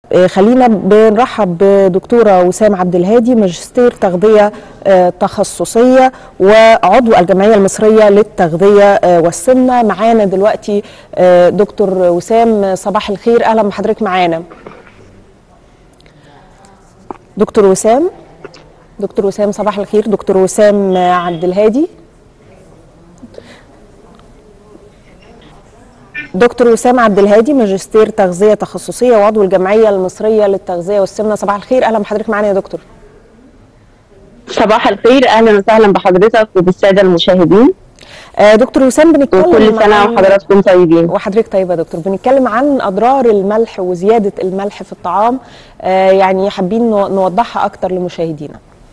آه، خلينا بنرحب بدكتوره وسام عبد الهادي ماجستير تغذيه آه، تخصصيه وعضو الجمعيه المصريه للتغذيه آه، والسمنه معانا دلوقتي آه، دكتور وسام صباح الخير اهلا بحضرتك معانا دكتور وسام دكتور وسام صباح الخير دكتور وسام عبد الهادي دكتور وسام عبد الهادي ماجستير تغذيه تخصصيه وعضو الجمعيه المصريه للتغذيه والسمنه صباح الخير اهلا بحضرتك معانا يا دكتور صباح الخير اهلا وسهلا بحضرتك وبالساده المشاهدين آه، دكتور وسام بنتكلم وكل سنه عن- وحضراتكم طيبين وحضرتك طيبه يا دكتور بنتكلم عن اضرار الملح وزياده الملح في الطعام آه، يعني حابين نو- نوضحها اكتر لمشاهدينا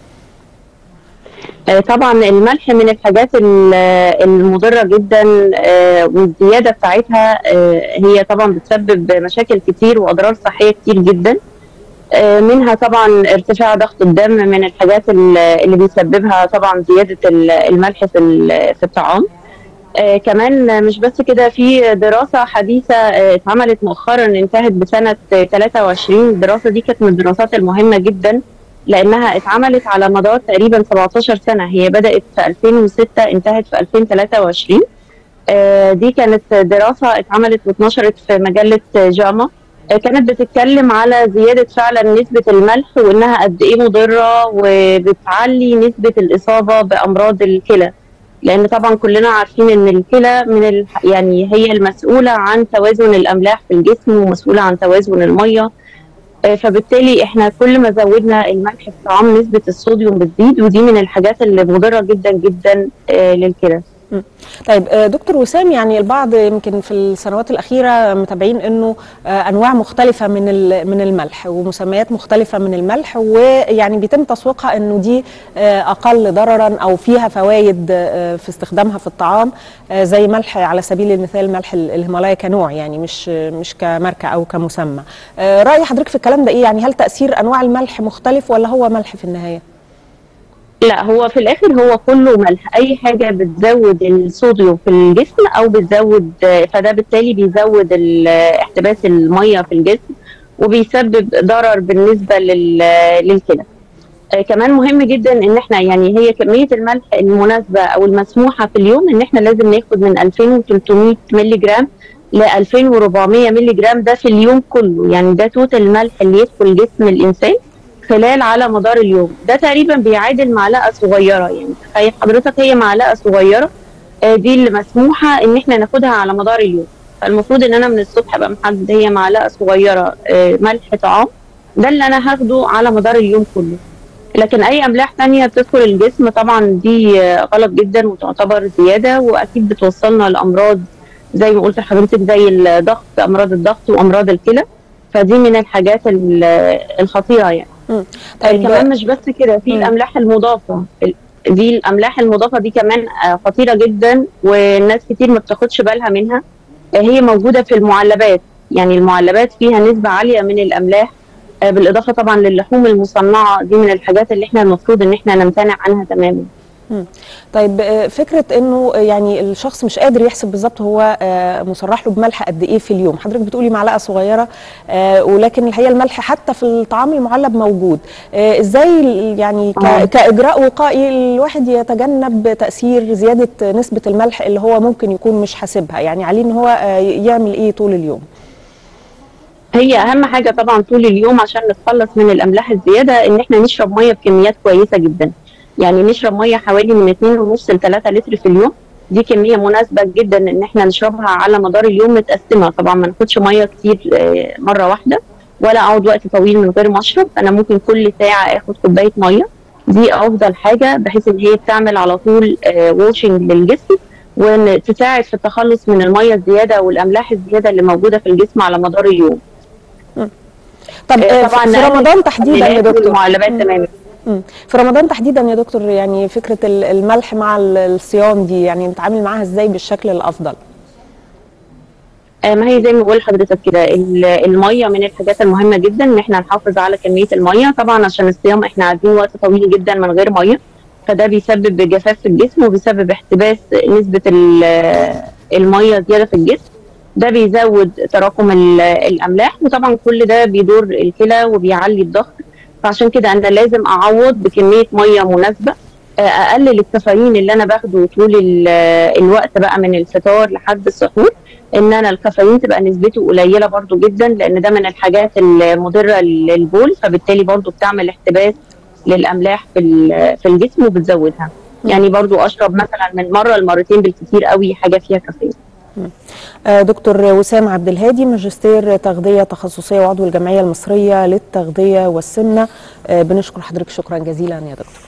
آه، طبعا الملح من الحاجات ال- المضره جدا آه، والزياده بتاعتها آه، هي طبعا بتسبب مشاكل كتير واضرار صحيه كتير جدا آه، منها طبعا ارتفاع ضغط الدم من الحاجات ال- اللي بيسببها طبعا زياده ال- الملح في ال- في الطعام آه كمان مش بس كده في دراسة حديثة آه اتعملت مؤخرا انتهت بسنة آه 23 الدراسة دي كانت من الدراسات المهمة جدا لأنها اتعملت على مدار تقريبا 17 سنة هي بدأت في 2006 انتهت في 2023 آه دي كانت دراسة اتعملت واتنشرت في مجلة جاما آه كانت بتتكلم على زيادة فعلا نسبة الملح وإنها قد إيه مضرة وبتعلي نسبة الإصابة بأمراض الكلى لان طبعا كلنا عارفين ان الكلى من ال... يعني هي المسؤوله عن توازن الاملاح في الجسم ومسؤوله عن توازن الميه آه، فبالتالي احنا كل ما زودنا الملح في الطعام نسبه الصوديوم بتزيد ودي من الحاجات اللي مضره جدا جدا آه، للكلى طيب آه، دكتور وسام يعني البعض يمكن في السنوات الاخيره متابعين انه آه، انواع مختلفه من ال- من الملح ومسميات مختلفه من الملح ويعني بيتم تسويقها انه دي آه، اقل ضررا او فيها فوائد آه، في استخدامها في الطعام آه، زي ملح على سبيل المثال ملح ال- الهيمالايا كنوع يعني مش مش كماركه او كمسمى آه، راي حضرتك في الكلام ده ايه يعني هل تاثير انواع الملح مختلف ولا هو ملح في النهايه لا هو في الاخر هو كله ملح اي حاجه بتزود الصوديوم في الجسم او بتزود آه، فده بالتالي بيزود ال- آه، احتباس الميه في الجسم وبيسبب ضرر بالنسبه لل- آه، للكلى آه، كمان مهم جدا ان احنا يعني هي كميه الملح المناسبه او المسموحه في اليوم ان احنا لازم ناخد من 2300 مللي جرام ل 2400 مللي جرام ده في اليوم كله يعني ده توتال الملح اللي يدخل جسم الانسان خلال على مدار اليوم ده تقريبا بيعادل معلقه صغيره يعني تخيل حضرتك هي معلقه صغيره آه، دي اللي مسموحه ان احنا ناخدها على مدار اليوم فالمفروض ان انا من الصبح ابقى محدد هي معلقه صغيره آه، ملح طعام ده اللي انا هاخده على مدار اليوم كله لكن اي املاح تانية بتدخل الجسم طبعا دي آه، غلط جدا وتعتبر زياده واكيد بتوصلنا لامراض زي ما قلت لحضرتك زي الضغط امراض الضغط وامراض الكلى فدي من الحاجات ال- الخطيره يعني طيب كمان مش بس كده في مم. الاملاح المضافه ال- دي الاملاح المضافه دي كمان آه، خطيره جدا والناس كتير ما بتاخدش بالها منها آه، هي موجوده في المعلبات يعني المعلبات فيها نسبه عاليه من الاملاح آه، بالاضافه طبعا للحوم المصنعه دي من الحاجات اللي احنا المفروض ان احنا نمتنع عنها تماما طيب آه، فكره انه يعني الشخص مش قادر يحسب بالظبط هو آه، مصرح له بملح قد ايه في اليوم حضرتك بتقولي معلقه صغيره آه، ولكن الحقيقه الملح حتى في الطعام المعلب موجود آه، ازاي ال- يعني ك- آه. كاجراء وقائي الواحد يتجنب تاثير زياده نسبه الملح اللي هو ممكن يكون مش حاسبها يعني عليه ان هو آه، يعمل ايه طول اليوم هي اهم حاجه طبعا طول اليوم عشان نتخلص من الاملاح الزياده ان احنا نشرب ميه بكميات كويسه جدا يعني نشرب ميه حوالي من 2.5 ل 3 لتر في اليوم دي كميه مناسبه جدا ان احنا نشربها على مدار اليوم متقسمه طبعا ما ناخدش ميه كتير آه، مره واحده ولا اقعد وقت طويل من غير ما اشرب انا ممكن كل ساعه اخد كوبايه ميه دي افضل حاجه بحيث ان هي بتعمل على طول ووشنج للجسم وان تساعد في التخلص من الميه الزياده والاملاح الزياده اللي موجوده في الجسم على مدار اليوم طب آه، آه، طبعا في نقلل رمضان تحديدا يا التمرينات دكتور والمعلبات مم. تماما مم. في رمضان تحديدا يا دكتور يعني فكره ال- الملح مع ال- الصيام دي يعني نتعامل معاها ازاي بالشكل الافضل آه، ما هي زي ما بقول لحضرتك كده ال- الميه من الحاجات المهمه جدا ان احنا نحافظ على كميه الميه طبعا عشان الصيام احنا قاعدين وقت طويل جدا من غير ميه فده بيسبب جفاف في الجسم وبيسبب احتباس نسبه ال- الميه زياده في الجسم ده بيزود تراكم ال- الاملاح وطبعا كل ده بيضر الكلى وبيعلي الضغط فعشان كده انا لازم اعوض بكميه ميه مناسبه آه، اقلل الكافيين اللي انا باخده طول ال- الوقت بقى من الفطار لحد السحور ان انا الكافيين تبقى نسبته قليله برضو جدا لان ده من الحاجات المضره للبول فبالتالي برضو بتعمل احتباس للاملاح في ال- في الجسم وبتزودها يعني برضو اشرب مثلا من مره لمرتين بالكثير قوي حاجه فيها كافيين آه، دكتور وسام عبد الهادي ماجستير تغذيه تخصصيه وعضو الجمعيه المصريه للتغذيه والسمنه آه، بنشكر حضرتك شكرا جزيلا يا دكتور